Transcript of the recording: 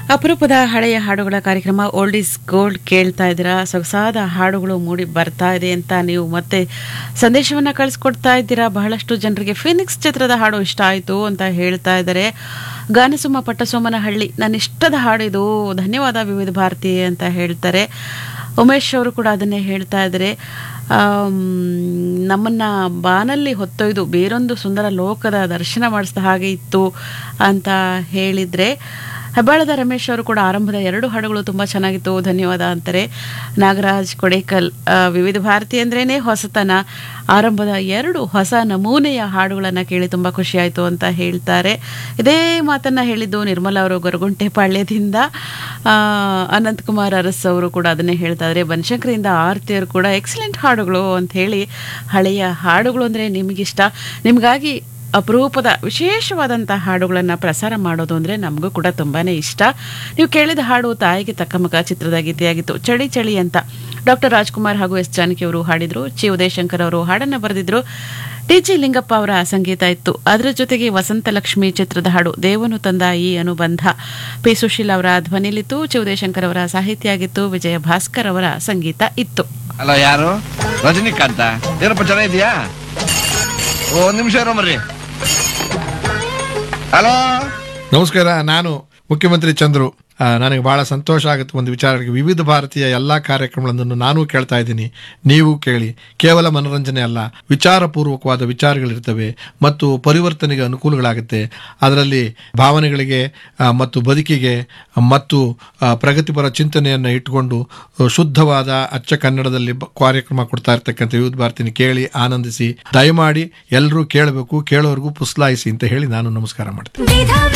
ಅಪರೂಪದ ಹಳೆಯ ಹಾಡುಗಳ ಕಾರ್ಯಕ್ರಮ ಓಲ್ಡ್ ಈಸ್ ಗೋಲ್ಡ್ ಕೇಳ್ತಾ ಇದ್ದೀರಾ ಸೊಗಸಾದ ಹಾಡುಗಳು ಮೂಡಿ ಬರ್ತಾ ಇದೆ ಅಂತ ನೀವು ಮತ್ತೆ ಸಂದೇಶವನ್ನ ಕಳಿಸ್ಕೊಡ್ತಾ ಇದ್ದೀರಾ ಬಹಳಷ್ಟು ಜನರಿಗೆ ಫಿನಿಕ್ಸ್ ಚಿತ್ರದ ಹಾಡು ಇಷ್ಟ ಆಯಿತು ಅಂತ ಹೇಳ್ತಾ ಇದ್ದಾರೆ ಗಾನಸುಮ್ಮ ಪಟ್ಟಸೋಮನಹಳ್ಳಿ ನನ್ನ ಇಷ್ಟದ ಹಾಡು ಇದು ಧನ್ಯವಾದ ವಿವಿಧ ಭಾರತಿ ಅಂತ ಹೇಳ್ತಾರೆ ಉಮೇಶ್ ಅವರು ಕೂಡ ಅದನ್ನೇ ಹೇಳ್ತಾ ಇದ್ದಾರೆ ಆಮ್, ನಮ್ಮನ್ನ ಬಾನಲ್ಲಿ ಹೊತ್ತೊಯ್ದು ಬೇರೊಂದು ಸುಂದರ ಲೋಕದ ದರ್ಶನ ಮಾಡಿಸಿದ ಹಾಗೆ ಇತ್ತು ಅಂತ ಹೇಳಿದ್ರೆ ಹೆಬ್ಬಾಳದ ರಮೇಶ್ ಅವರು ಕೂಡ ಆರಂಭದ ಎರಡು ಹಾಡುಗಳು ತುಂಬ ಚೆನ್ನಾಗಿತ್ತು ಧನ್ಯವಾದ ಅಂತಾರೆ ನಾಗರಾಜ್ ಕೊಡೇಕಲ್ ಆ, ವಿವಿಧ ಭಾರತಿ ಅಂದ್ರೇನೆ ಹೊಸತನ ಆರಂಭದ ಎರಡು ಹೊಸ ನಮೂನೆಯ ಹಾಡುಗಳನ್ನು ಕೇಳಿ ತುಂಬ ಖುಷಿಯಾಯಿತು ಅಂತ ಹೇಳ್ತಾರೆ ಇದೇ ಮಾತನ್ನ ಹೇಳಿದ್ದು ನಿರ್ಮಲಾ ಅವರು ಗೊರಗುಂಟೆ ಪಾಳ್ಯದಿಂದ ಆ, ಅನಂತ್ ಕುಮಾರ್ ಅರಸ್ ಅವರು ಕೂಡ ಅದನ್ನೇ ಹೇಳ್ತಾ ಇದ್ದಾರೆ ಬನಶಂಕರಿಯಿಂದ ಆರ್ತಿಯವರು ಕೂಡ ಎಕ್ಸಲೆಂಟ್ ಹಾಡುಗಳು ಅಂತ ಹೇಳಿ ಹಳೆಯ ಹಾಡುಗಳು ಅಂದರೆ ನಿಮಗಿಷ್ಟ ನಿಮಗಾಗಿ ಅಪರೂಪದ ವಿಶೇಷವಾದಂಥ ಹಾಡುಗಳನ್ನು ಪ್ರಸಾರ ಮಾಡೋದು ಅಂದರೆ ನಮಗೂ ಕೂಡ ತುಂಬಾ ಇಷ್ಟ ನೀವು ಕೇಳಿದ ಹಾಡು ತಾಯಿಗೆ ತಕ್ಕ ಮಗ ಚಿತ್ರದ ಗೀತೆಯಾಗಿತ್ತು ಚಳಿ ಚಳಿ ಅಂತ ಡಾಕ್ಟರ್ ರಾಜ್ಕುಮಾರ್ ಹಾಗೂ ಎಸ್ ಜಾನಕಿ ಅವರು ಹಾಡಿದ್ರು ಚಿ ಉದಯಶಂಕರ್ ಅವರು ಹಾಡನ್ನು ಬರೆದಿದ್ರು ಟಿ ಜಿ ಲಿಂಗಪ್ಪ ಅವರ ಸಂಗೀತ ಇತ್ತು ಅದರ ಜೊತೆಗೆ ವಸಂತಲಕ್ಷ್ಮಿ ಚಿತ್ರದ ಹಾಡು ದೇವನು ತಂದ ಈ ಅನುಬಂಧ ಪಿ ಸುಶೀಲ್ ಅವರ ಧ್ವನಿಲಿತ್ತು ಚಿ ಉದಯಶಂಕರ್ ಅವರ ಸಾಹಿತ್ಯ ಆಗಿತ್ತು ವಿಜಯ ಭಾಸ್ಕರ್ ಅವರ ಸಂಗೀತ ಇತ್ತು ಅಲ್ಲ ಯಾರು ರಜನಿಕಾಂತ ಏನಪ್ಪ ಚೆನ್ನಾಗಿದ್ಯಾ ಓ ಒಂದ್ ನಿಮಿಷ ಇರೋ ಮರ್ರಿ ಹಲೋ ನಮಸ್ಕಾರ ನಾನು ಮುಖ್ಯಮಂತ್ರಿ ಚಂದ್ರು ಆ, ನನಗೆ ಬಹಳ ಸಂತೋಷ ಆಗುತ್ತೆ ಒಂದು ವಿಚಾರಕ್ಕೆ ವಿವಿಧ ಭಾರತೀಯ ಎಲ್ಲ ಕಾರ್ಯಕ್ರಮಗಳನ್ನು ನಾನು ಕೇಳ್ತಾ ಇದ್ದೀನಿ ನೀವು ಕೇಳಿ ಕೇವಲ ಮನೋರಂಜನೆ ಅಲ್ಲ ವಿಚಾರಪೂರ್ವಕವಾದ ವಿಚಾರಗಳಿರ್ತವೆ ಮತ್ತು ಪರಿವರ್ತನೆಗೆ ಅನುಕೂಲಗಳಾಗುತ್ತೆ ಅದರಲ್ಲಿ ಭಾವನೆಗಳಿಗೆ ಆ, ಮತ್ತು ಬದುಕಿಗೆ ಮತ್ತು ಆ, ಪ್ರಗತಿಪರ ಚಿಂತನೆಯನ್ನು ಇಟ್ಟುಕೊಂಡು ಆ, ಶುದ್ಧವಾದ ಅಚ್ಚ ಕನ್ನಡದಲ್ಲಿ ಬ- ಕಾರ್ಯಕ್ರಮ ಕೊಡ್ತಾ ಇರ್ತಕ್ಕಂಥ ವಿವಿಧ ಭಾರತಿನ ಕೇಳಿ ಆನಂದಿಸಿ ದಯಮಾಡಿ ಎಲ್ಲರೂ ಕೇಳಬೇಕು ಕೇಳೋರ್ಗೂ ಪುಸ್ಲಾಯಿಸಿ ಅಂತ ಹೇಳಿ ನಾನು ನಮಸ್ಕಾರ ಮಾಡ್ತೀನಿ ವಿಧ